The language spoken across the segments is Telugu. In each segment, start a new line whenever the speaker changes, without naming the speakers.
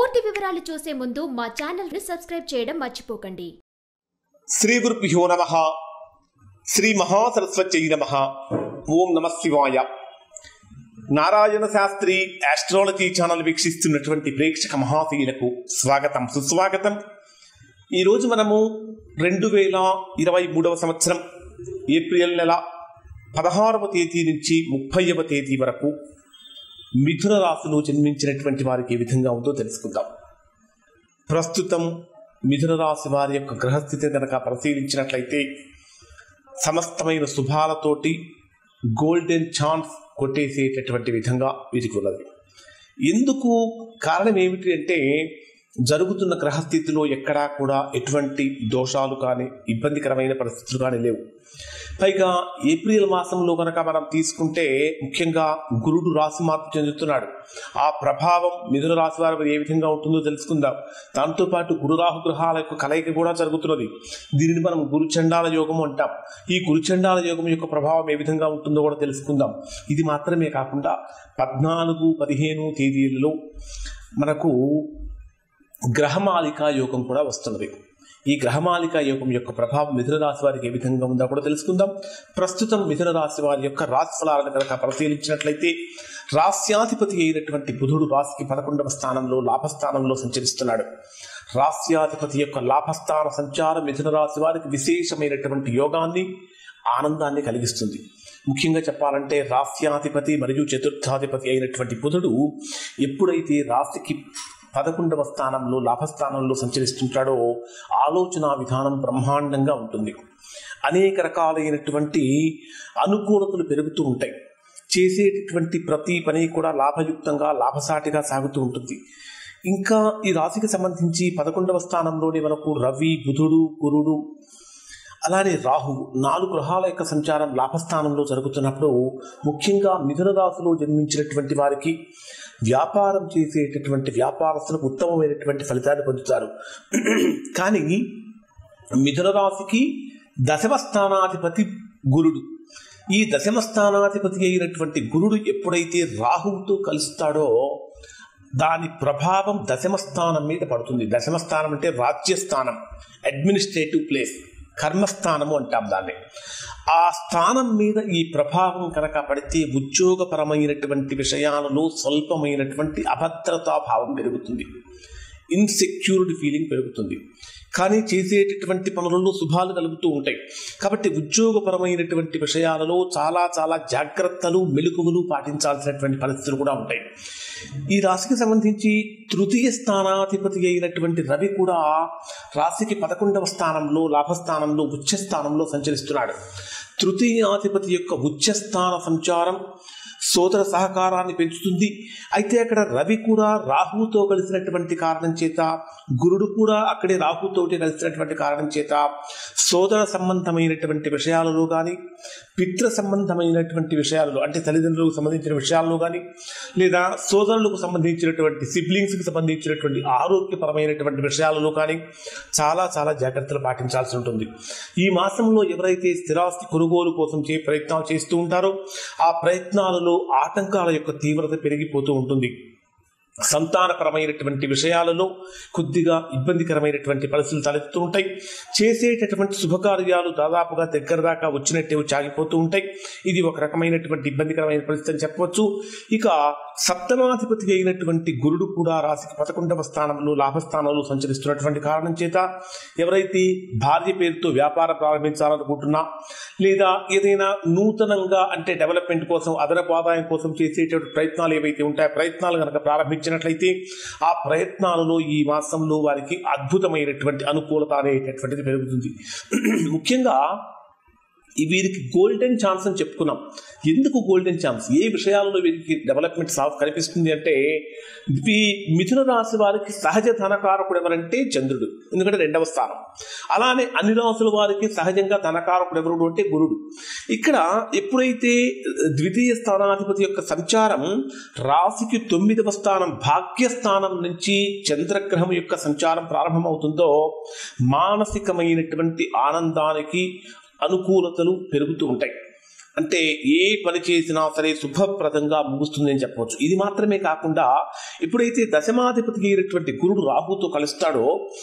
పూర్తి వివరాలు చూసే ముందు మా ఛానల్ ని సబ్స్క్రైబ్ చేయడం మర్చిపోకండి
శ్రీ గురుభ్యో నమ శ్రీ మహాసరస్వత్యై నమ ఓం నమ శివాయ నారాయణ శాస్త్రి ఆస్ట్రాలజీ ఛానల్ వీక్షిస్తున్నటువంటి ప్రేక్షక మహాశీలకు స్వాగతం సుస్వాగతం ఈరోజు మనము రెండు వేల ఇరవై మూడవ సంవత్సరం ఏప్రిల్ నెల పదహారవ తేదీ నుంచి ముప్పైవ తేదీ వరకు మిథున రాశిలో జన్మించినటువంటి వారికి ఏ విధంగా ఉందో తెలుసుకుందాం ప్రస్తుతం మిథున రాశి వారి యొక్క గ్రహస్థితిని కనుక పరిశీలించినట్లయితే సమస్తమైన శుభాలతోటి గోల్డెన్ ఛాన్స్ కొట్టేసేటటువంటి విధంగా వీరికి ఉన్నది ఎందుకు కారణం ఏమిటి అంటే జరుగుతున్న గ్రహస్థితిలో ఎక్కడా కూడా ఎటువంటి దోషాలు కానీ ఇబ్బందికరమైన పరిస్థితులు కానీ లేవు పైగా ఏప్రిల్ మాసంలో కనుక మనం తీసుకుంటే ముఖ్యంగా గురుడు రాశి మార్పు చెందుతున్నాడు ఆ ప్రభావం మిథున రాశి వారి మీద ఏ విధంగా ఉంటుందో తెలుసుకుందాం దాంతోపాటు గురు రాహు గ్రహాల యొక్క కలయిక కూడా జరుగుతున్నది దీనిని మనం గురుచండాల యోగం అంటాం ఈ గురుచండాల యోగం యొక్క ప్రభావం ఏ విధంగా ఉంటుందో కూడా తెలుసుకుందాం ఇది మాత్రమే కాకుండా పద్నాలుగు పదిహేను తేదీలలో మనకు గ్రహమాలిక యోగం కూడా వస్తున్నది ఈ గ్రహమాలిక యోగం యొక్క ప్రభావం మిథున రాశి వారికి ఏ విధంగా ఉందో కూడా తెలుసుకుందాం ప్రస్తుతం మిథున రాశి వారి యొక్క రాశి ఫలాలను కనుక పరిశీలించినట్లయితే రాస్యాధిపతి అయినటువంటి బుధుడు రాశికి పదకొండవ స్థానంలో లాభస్థానంలో సంచరిస్తున్నాడు రాస్యాధిపతి యొక్క లాభస్థాన సంచారం మిథున రాశి వారికి విశేషమైనటువంటి యోగాన్ని ఆనందాన్ని కలిగిస్తుంది ముఖ్యంగా చెప్పాలంటే రాస్యాధిపతి మరియు చతుర్థాధిపతి అయినటువంటి బుధుడు ఎప్పుడైతే రాశికి పదకొండవ స్థానంలో లాభస్థానంలో సంచరిస్తుంటాడో ఆలోచన విధానం బ్రహ్మాండంగా ఉంటుంది అనేక రకాలైనటువంటి అనుకూలతలు పెరుగుతూ ఉంటాయి చేసేటటువంటి ప్రతి పని కూడా లాభయుక్తంగా లాభసాటిగా సాగుతూ ఉంటుంది ఇంకా ఈ రాశికి సంబంధించి పదకొండవ స్థానంలోనే మనకు రవి బుధుడు గురుడు అలానే రాహు నాలుగు గ్రహాల యొక్క సంచారం లాభస్థానంలో జరుగుతున్నప్పుడు ముఖ్యంగా మిథున రాశిలో జన్మించినటువంటి వారికి వ్యాపారం చేసేటటువంటి వ్యాపారస్తులకు ఉత్తమమైనటువంటి ఫలితాన్ని పొందుతారు కానీ మిథున రాశికి దశమ స్థానాధిపతి గురుడు ఈ దశమ స్థానాధిపతి అయినటువంటి గురుడు ఎప్పుడైతే రాహువుతో కలుస్తాడో దాని ప్రభావం దశమ స్థానం మీద పడుతుంది దశమ స్థానం అంటే రాజ్యస్థానం అడ్మినిస్ట్రేటివ్ ప్లేస్ కర్మస్థానము అంటాం దాన్ని ఆ స్థానం మీద ఈ ప్రభావం కనుక పడితే ఉద్యోగపరమైనటువంటి విషయాలలో స్వల్పమైనటువంటి అభద్రతా భావం పెరుగుతుంది ఇన్సెక్యూరిటీ ఫీలింగ్ పెరుగుతుంది కానీ చేసేటటువంటి పనులలో శుభాలు కలుగుతూ ఉంటాయి కాబట్టి ఉద్యోగపరమైనటువంటి విషయాలలో చాలా చాలా జాగ్రత్తలు మెలకువలు పాటించాల్సినటువంటి పరిస్థితులు కూడా ఉంటాయి ఈ రాశికి సంబంధించి తృతీయ స్థానాధిపతి అయినటువంటి రవి కూడా రాశికి పదకొండవ స్థానంలో లాభస్థానంలో ఉచ్చ స్థానంలో సంచరిస్తున్నాడు తృతీయాధిపతి యొక్క ఉచ్చస్థాన సంచారం సోదర సహకారాన్ని పెంచుతుంది అయితే అక్కడ రవి కూడా రాహువుతో కలిసినటువంటి కారణం చేత గురుడు కూడా అక్కడే రాహుతోటి కలిసినటువంటి కారణం చేత సోదర సంబంధమైనటువంటి విషయాలలో కానీ పితృ సంబంధమైనటువంటి విషయాలలో అంటే తల్లిదండ్రులకు సంబంధించిన విషయాల్లో కానీ లేదా సోదరులకు సంబంధించినటువంటి సిబ్లింగ్స్కి సంబంధించినటువంటి ఆరోగ్యపరమైనటువంటి విషయాలలో కానీ చాలా చాలా జాగ్రత్తలు పాటించాల్సి ఉంటుంది ఈ మాసంలో ఎవరైతే స్థిరాస్తి కొనుగోలు కోసం చే ప్రయత్నాలు చేస్తూ ఉంటారో ఆ ప్రయత్నాలలో ఆటంకాల యొక్క తీవ్రత పెరిగిపోతూ ఉంటుంది సంతానపరమైనటువంటి విషయాలలో కొద్దిగా ఇబ్బందికరమైనటువంటి పరిస్థితులు తలెత్తుతూ ఉంటాయి చేసేటటువంటి శుభకార్యాలు దాదాపుగా దగ్గర దాకా వచ్చినట్టే సాగిపోతూ ఉంటాయి ఇది ఒక రకమైనటువంటి ఇబ్బందికరమైన పరిస్థితి అని చెప్పవచ్చు ఇక సప్తమాధిపతి అయినటువంటి గురుడు కూడా రాశికి పదకొండవ స్థానంలో లాభస్థానంలో సంచరిస్తున్నటువంటి కారణం చేత ఎవరైతే భార్య పేరుతో వ్యాపారం ప్రారంభించాలనుకుంటున్నా లేదా ఏదైనా నూతనంగా అంటే డెవలప్మెంట్ కోసం అదనపు ఆదాయం కోసం చేసేటువంటి ప్రయత్నాలు ఏవైతే ఉంటాయో ప్రయత్నాలు కనుక ప్రారంభించినట్లయితే ఆ ప్రయత్నాలలో ఈ మాసంలో వారికి అద్భుతమైనటువంటి అనుకూలత అనేటటువంటిది పెరుగుతుంది ముఖ్యంగా ఈ వీరికి గోల్డెన్ ఛాన్స్ అని చెప్పుకున్నాం ఎందుకు గోల్డెన్ ఛాన్స్ ఏ విషయాలలో వీరికి డెవలప్మెంట్ సాఫ్ కనిపిస్తుంది అంటే ఈ మిథున రాశి వారికి సహజ ధనకారకుడు ఎవరంటే చంద్రుడు ఎందుకంటే రెండవ స్థానం అలానే అన్ని రాసుల వారికి సహజంగా ధనకారకుడు ఎవరు అంటే గురుడు ఇక్కడ ఎప్పుడైతే ద్వితీయ స్థానాధిపతి యొక్క సంచారం రాశికి తొమ్మిదవ స్థానం భాగ్యస్థానం నుంచి చంద్రగ్రహం యొక్క సంచారం ప్రారంభమవుతుందో మానసికమైనటువంటి ఆనందానికి అనుకూలతలు పెరుగుతూ ఉంటాయి అంటే ఏ పని చేసినా సరే శుభప్రదంగా ముగుస్తుంది అని చెప్పవచ్చు ఇది మాత్రమే కాకుండా ఎప్పుడైతే దశమాధిపతి అయినటువంటి గురుడు రాహుతో కలుస్తాడో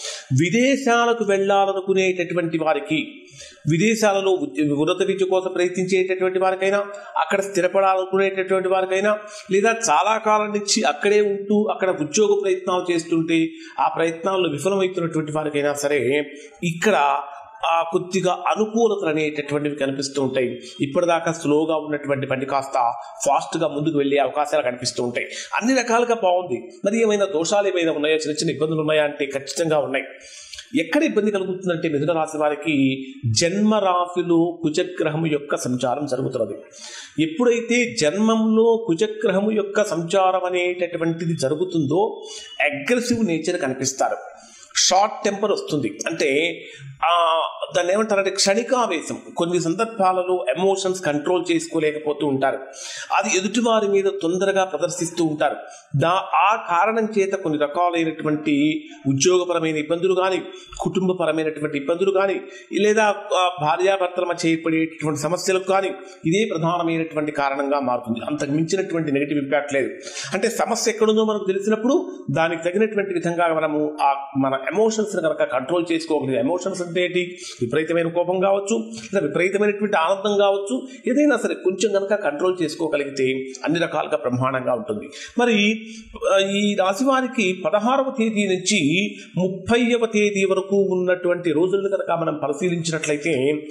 విదేశాలకు వెళ్ళాలనుకునేటటువంటి వారికి విదేశాలలో ఉ- ఉన్నత విద్య కోసం ప్రయత్నించేటటువంటి వారికైనా అక్కడ స్థిరపడాలనుకునేటటువంటి వారికైనా లేదా చాలా కాలం నుంచి అక్కడే ఉంటూ అక్కడ ఉద్యోగ ప్రయత్నాలు చేస్తుంటే ఆ ప్రయత్నాల్లో విఫలమవుతున్నటువంటి వారికైనా సరే ఇక్కడ ఆ కొద్దిగా అనుకూలతలు అనేటటువంటివి కనిపిస్తూ ఉంటాయి ఇప్పటిదాకా స్లోగా ఉన్నటువంటి బండి కాస్త ఫాస్ట్గా ముందుకు వెళ్ళే అవకాశాలు కనిపిస్తూ ఉంటాయి అన్ని రకాలుగా బాగుంది మరి ఏమైనా దోషాలు ఏమైనా ఉన్నాయా చిన్న చిన్న ఇబ్బందులు ఉన్నాయా అంటే ఖచ్చితంగా ఉన్నాయి ఎక్కడ ఇబ్బంది కలుగుతుందంటే మిథున రాశి వారికి జన్మ రాశిలో కుజగ్రహం యొక్క సంచారం జరుగుతున్నది ఎప్పుడైతే జన్మంలో కుజగ్రహం యొక్క సంచారం అనేటటువంటిది జరుగుతుందో అగ్రెసివ్ నేచర్ కనిపిస్తారు షార్ట్ టెంపర్ వస్తుంది అంటే ఆ, దాన్ని ఏమంటారంటే క్షణికావేశం కొన్ని సందర్భాలలో ఎమోషన్స్ కంట్రోల్ చేసుకోలేకపోతూ ఉంటారు అది ఎదుటివారి మీద తొందరగా ప్రదర్శిస్తూ ఉంటారు దా ఆ కారణం చేత కొన్ని రకాలైనటువంటి ఉద్యోగపరమైన ఇబ్బందులు కానీ కుటుంబపరమైనటువంటి ఇబ్బందులు కానీ లేదా ఆ, భార్యాభర్తల మధ్య ఏర్పడేటటువంటి సమస్యలకు కానీ ఇదే ప్రధానమైనటువంటి కారణంగా మారుతుంది అంతకు మించినటువంటి నెగిటివ్ ఇంపాక్ట్ లేదు అంటే సమస్య ఎక్కడుందో మనకు తెలిసినప్పుడు దానికి తగినటువంటి విధంగా మనము ఆ మన ఎమోషన్స్ కనుక కంట్రోల్ చేసుకోగలిగే ఎమోషన్స్ అంటే ఏంటి విపరీతమైన కోపం కావచ్చు లేదా విపరీతమైనటువంటి ఆనందం కావచ్చు ఏదైనా సరే కొంచెం కనుక కంట్రోల్ చేసుకోగలిగితే అన్ని రకాలుగా బ్రహ్మాండంగా ఉంటుంది మరి ఆ, ఈ రాశి వారికి పదహారవ తేదీ నుంచి ముప్పైవ తేదీ వరకు ఉన్నటువంటి రోజులను కనుక మనం పరిశీలించినట్లయితే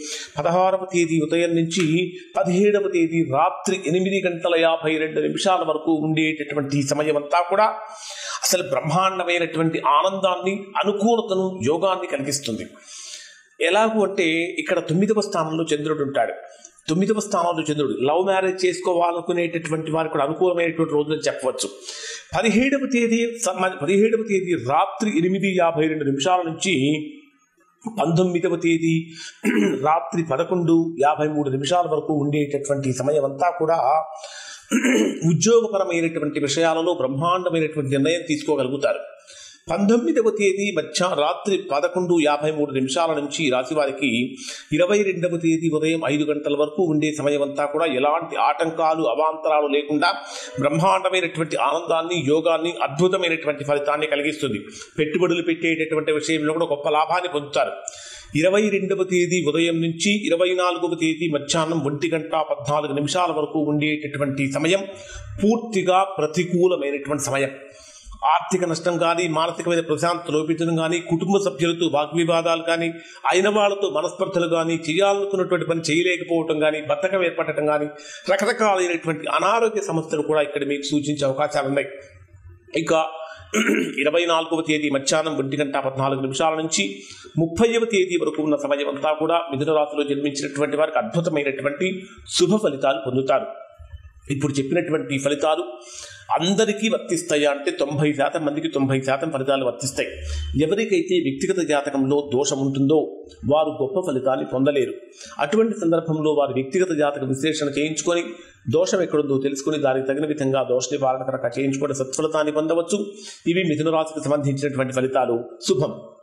పదహారవ తేదీ ఉదయం నుంచి పదిహేడవ తేదీ రాత్రి ఎనిమిది గంటల యాభై రెండు నిమిషాల వరకు ఉండేటటువంటి సమయం అంతా కూడా అసలు బ్రహ్మాండమైనటువంటి ఆనందాన్ని అనుకూలతను యోగాన్ని కలిగిస్తుంది ఎలాగూ అంటే ఇక్కడ తొమ్మిదవ స్థానంలో చంద్రుడు ఉంటాడు తొమ్మిదవ స్థానంలో చంద్రుడు లవ్ మ్యారేజ్ చేసుకోవాలనుకునేటటువంటి వారికి కూడా అనుకూలమైనటువంటి రోజులు చెప్పవచ్చు పదిహేడవ తేదీ స- పదిహేడవ తేదీ రాత్రి ఎనిమిది యాభై రెండు నిమిషాల నుంచి పంతొమ్మిదవ తేదీ రాత్రి పదకొండు యాభై మూడు నిమిషాల వరకు ఉండేటటువంటి సమయం అంతా కూడా ఉద్యోగపరమైనటువంటి విషయాలలో బ్రహ్మాండమైనటువంటి నిర్ణయం తీసుకోగలుగుతారు పంతొమ్మిదవ తేదీ మధ్య రాత్రి పదకొండు యాభై మూడు నిమిషాల నుంచి ఈ రాశి వారికి ఇరవై రెండవ తేదీ ఉదయం ఐదు గంటల వరకు ఉండే సమయం అంతా కూడా ఎలాంటి ఆటంకాలు అవాంతరాలు లేకుండా బ్రహ్మాండమైనటువంటి ఆనందాన్ని యోగాన్ని అద్భుతమైనటువంటి ఫలితాన్ని కలిగిస్తుంది పెట్టుబడులు పెట్టేటటువంటి విషయంలో కూడా గొప్ప లాభాన్ని పొందుతారు ఇరవై రెండవ తేదీ ఉదయం నుంచి ఇరవై నాలుగవ తేదీ మధ్యాహ్నం ఒంటి గంట పద్నాలుగు నిమిషాల వరకు ఉండేటటువంటి సమయం పూర్తిగా ప్రతికూలమైనటువంటి సమయం ఆర్థిక నష్టం కానీ మానసికమైన ప్రశాంతత లోపించడం కానీ కుటుంబ సభ్యులతో వాగ్వివాదాలు కానీ అయిన వాళ్ళతో మనస్పర్ధలు కానీ చేయాలనుకున్నటువంటి పని చేయలేకపోవటం కానీ బద్ధకం ఏర్పడటం కానీ రకరకాలైనటువంటి అనారోగ్య సమస్యలు కూడా ఇక్కడ మీకు సూచించే అవకాశాలు ఉన్నాయి ఇక ఇరవై నాలుగవ తేదీ మధ్యాహ్నం ఒంటి గంట పద్నాలుగు నిమిషాల నుంచి ముప్పైవ తేదీ వరకు ఉన్న సమయం అంతా కూడా మిథున రాశిలో జన్మించినటువంటి వారికి అద్భుతమైనటువంటి శుభ ఫలితాలు పొందుతారు ఇప్పుడు చెప్పినటువంటి ఫలితాలు అందరికీ వర్తిస్తాయా అంటే తొంభై శాతం మందికి తొంభై శాతం ఫలితాలు వర్తిస్తాయి ఎవరికైతే వ్యక్తిగత జాతకంలో దోషం ఉంటుందో వారు గొప్ప ఫలితాన్ని పొందలేరు అటువంటి సందర్భంలో వారి వ్యక్తిగత జాతక విశ్లేషణ చేయించుకొని దోషం ఎక్కడుందో తెలుసుకుని దానికి తగిన విధంగా దోష నివారణ కనుక చేయించుకొని సత్ఫలితాన్ని పొందవచ్చు ఇవి మిథున రాశికి సంబంధించినటువంటి ఫలితాలు శుభం